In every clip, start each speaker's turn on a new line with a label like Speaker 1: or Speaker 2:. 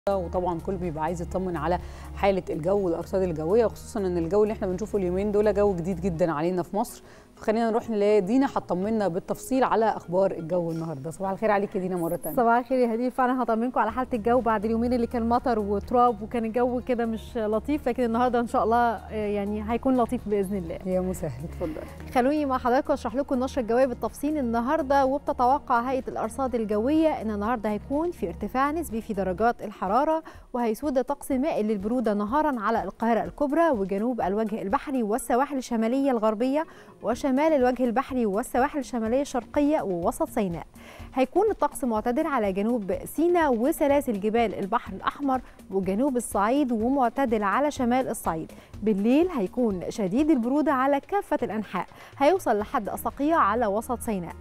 Speaker 1: وطبعا كل بيبقى عايز يطمن على حاله الجو والارصاد الجويه وخصوصا ان الجو اللي احنا بنشوفه اليومين دول جو جديد جدا علينا في مصر فخلينا نروح لدينا هتطمنا بالتفصيل على اخبار الجو النهارده صباح الخير عليك يا دينا مره ثانيه
Speaker 2: صباح الخير يا هدير فعلا هطمنكم على حاله الجو بعد اليومين اللي كان مطر وتراب وكان الجو كده مش لطيف لكن النهارده ان شاء الله يعني هيكون لطيف باذن الله
Speaker 1: يا مسهل اتفضلي
Speaker 2: خلوني مع حضراتكم اشرح لكم النشره الجويه بالتفصيل النهارده وبتتوقع هيئه الارصاد الجويه ان النهارده هيكون في ارتفاع نسبي في درجات الحراره وهيسود طقس مائل للبروده نهارا على القاهره الكبرى وجنوب الوجه البحري والسواحل الشماليه الغربيه وشمال الوجه البحري والسواحل الشماليه الشرقيه ووسط سيناء هيكون الطقس معتدل على جنوب سيناء وسلاسل جبال البحر الاحمر وجنوب الصعيد ومعتدل على شمال الصعيد بالليل هيكون شديد البروده على كافه الانحاء هيوصل لحد الصقيع على وسط سيناء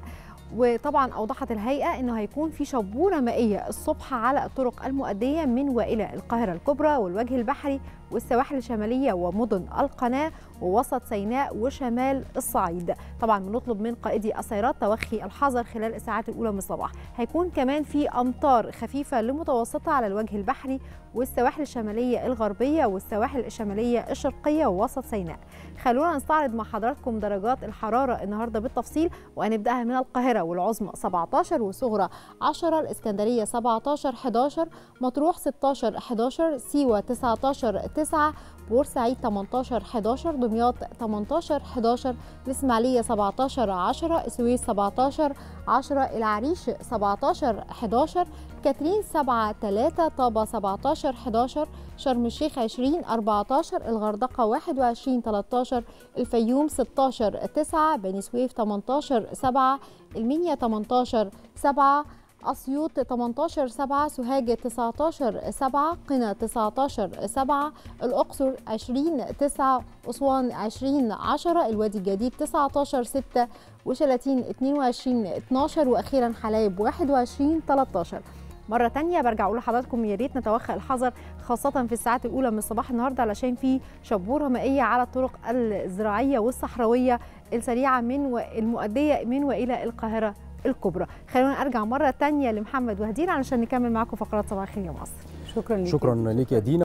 Speaker 2: وطبعا اوضحت الهيئه انه هيكون في شبوره مائيه الصبح على الطرق المؤديه من والى القاهره الكبرى والوجه البحري والسواحل الشماليه ومدن القناه ووسط سيناء وشمال الصعيد طبعا بنطلب من قائدي السيارات توخي الحذر خلال الساعات الاولى من الصباح هيكون كمان في امطار خفيفه لمتوسطه على الوجه البحري والسواحل الشماليه الغربيه والسواحل الشماليه الشرقيه ووسط سيناء خلونا نستعرض مع حضراتكم درجات الحراره النهارده بالتفصيل وهنبداها من القاهره والعظمى 17 وصغرى 10 الاسكندريه 17 11 مطروح 16 11 سيوه 19 9 بورسعيد 18 11 دمياط 18 11 الإسماعيلية 17 10 السويس 17 10 العريش 17 11 كاترين 7 3 طابة 17 11 شرم الشيخ 20 14 الغردقة 21 13 الفيوم 16 9 بني سويف 18 7 المنيا 18 7 أسيوط 18 7 سوهاج 19 7 قنا 19 7 الأقصر 20 9 أسوان 20 10 الوادي الجديد 19 6 وشلاتين 22 12 وأخيرا حلايب 21 13 مرة تانية برجع أقول لحضراتكم يا ريت نتوخى الحذر خاصة في الساعات الأولى من الصباح النهاردة علشان في شبورة مائية على الطرق الزراعية والصحراوية السريعة من المؤدية من وإلى القاهرة الكبرى خلونا ارجع مره تانية لمحمد وهدير علشان نكمل معاكم فقرات صباح الخير يا مصر
Speaker 1: شكرا لك
Speaker 3: شكرا ليك يا دينا